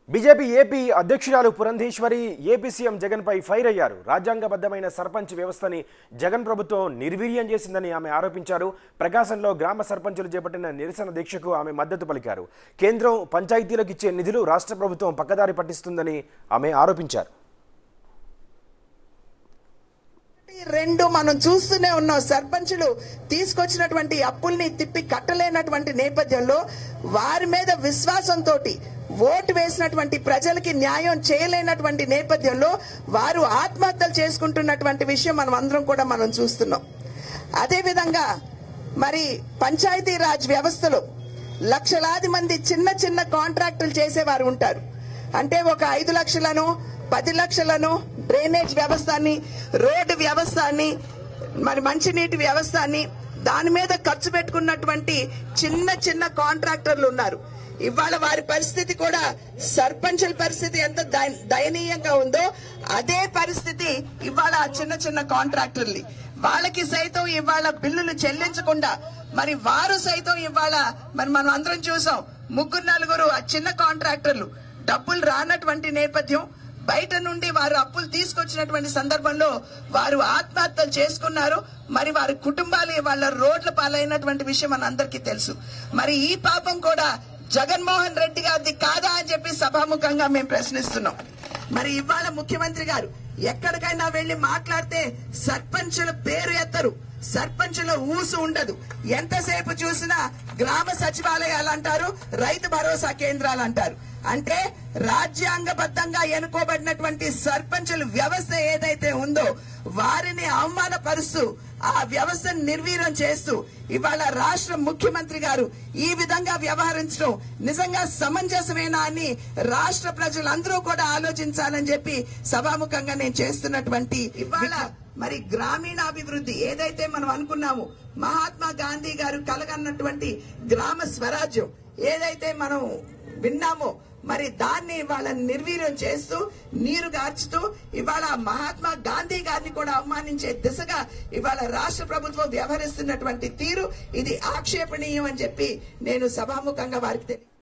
BJP AP అధ్యక్షురాలు Purandeswari AP CM జగన్పై fire అయ్యారు రాజ్యాంగబద్ధమైన సర్పంచ్ వ్యవస్థని జగన్ ప్రభుత్వం నిర్వీర్యం చేసిందని ఆమె ఆరోపించారు ప్రకాశంలో గ్రామ సర్పంచులు చేపట్టిన నిరసన దీక్షకు ఆమె మద్దతు పలికారు కేంద్రం పంచాయతీలకు ఇచ్చే నిధులు రాష్ట్ర ప్రభుత్వం పక్కదారి పట్టిస్తుందని ఆమె ఆరోపించారు రెండు మనం చూస్తూనే ఉన్నాం సర్పంచులు తీసుకొచ్చినటువంటి అప్పుల్ని తిప్పి కట్టలేనటువంటి నేపథ్యంలో వారి మీద విశ్వాసంతో ఓటు వేసినటువంటి ప్రజలకి న్యాయం చేయలేనటువంటి నేపథ్యంలో వారు ఆత్మహత్యలు చేసుకుంటున్నటువంటి విషయం మనం అందరం కూడా మనం చూస్తున్నాం అదేవిధంగా మరి పంచాయతీ రాజ్ వ్యవస్థలో లక్షలాది మంది చిన్న చిన్న కాంట్రాక్టులు చేసేవారు ఉంటారు అంటే ఒక ఐదు లక్షలను పది లక్షలను డ్రైనేజ్ వ్యవస్థని రోడ్డు వ్యవస్థని మరి మంచినీటి వ్యవస్థని దాని మీద ఖర్చు పెట్టుకున్నటువంటి చిన్న చిన్న కాంట్రాక్టర్లు ఉన్నారు ఇవాళ వారి పరిస్థితి కూడా సర్పంచుల పరిస్థితి ఎంత దయ- దయనీయంగా ఉందో అదే పరిస్థితి ఇవాళ ఆ చిన్న చిన్న కాంట్రాక్టర్లు వాళ్ళకి సైతం ఇవాళ బిల్లులు చెల్లించకుండా మరి వారు సైతం ఇవాళ మరి మనం అందరం చూసాం ముగ్గురు నలుగురు ఆ చిన్న కాంట్రాక్టర్లు డబ్బులు రానటువంటి నేపథ్యం బయట నుండి వారు అప్పులు తీసుకొచ్చినటువంటి సందర్భంలో వారు ఆత్మహత్యలు చేసుకున్నారు మరి వారి కుటుంబాలు వాళ్ళ రోడ్ల పాలైనటువంటి విషయం మన అందరికీ తెలుసు మరి ఈ పాపం కూడా జగన్మోహన్ రెడ్డి గారిది కాదా అని చెప్పి సభాముఖంగా మేము ప్రశ్నిస్తున్నాం మరి ఇవాళ ముఖ్యమంత్రి గారు ఎక్కడికైనా వెళ్లి మాట్లాడితే సర్పంచుల పేరు ఎత్తరు సర్పంచుల ఊసు ఉండదు ఎంతసేపు చూసినా గ్రామ సచివాలయాలు అంటారు రైతు భరోసా కేంద్రాలు అంటారు అంటే రాజ్యాంగబద్ధంగా ఎన్నుకోబడినటువంటి సర్పంచుల వ్యవస్థ ఏదైతే ఉందో వారిని అవమానపరుస్తూ ఆ వ్యవస్థను నిర్వీర్యం చేస్తూ ఇవాళ రాష్ట్ర ముఖ్యమంత్రి గారు ఈ విధంగా వ్యవహరించడం నిజంగా సమంజసమేనా అని రాష్ట్ర ప్రజలందరూ కూడా ఆలోచించాలని చెప్పి సభాముఖంగా నేను చేస్తున్నటువంటి ఇవాళ మరి గ్రామీణాభివృద్ధి ఏదైతే మనం అనుకున్నామో మహాత్మా గాంధీ గారు కలగన్నటువంటి గ్రామ స్వరాజ్యం ఏదైతే మనం విన్నామో మరి దాన్ని వాళ్ళ నిర్వీర్యం చేస్తూ నీరు గార్చుతూ ఇవాళ మహాత్మా గాంధీ గారిని కూడా అవమానించే దిశగా ఇవాళ రాష్ట్ర ప్రభుత్వం వ్యవహరిస్తున్నటువంటి తీరు ఇది ఆక్షేపణీయం అని చెప్పి నేను సభాముఖంగా వారికి తెలియ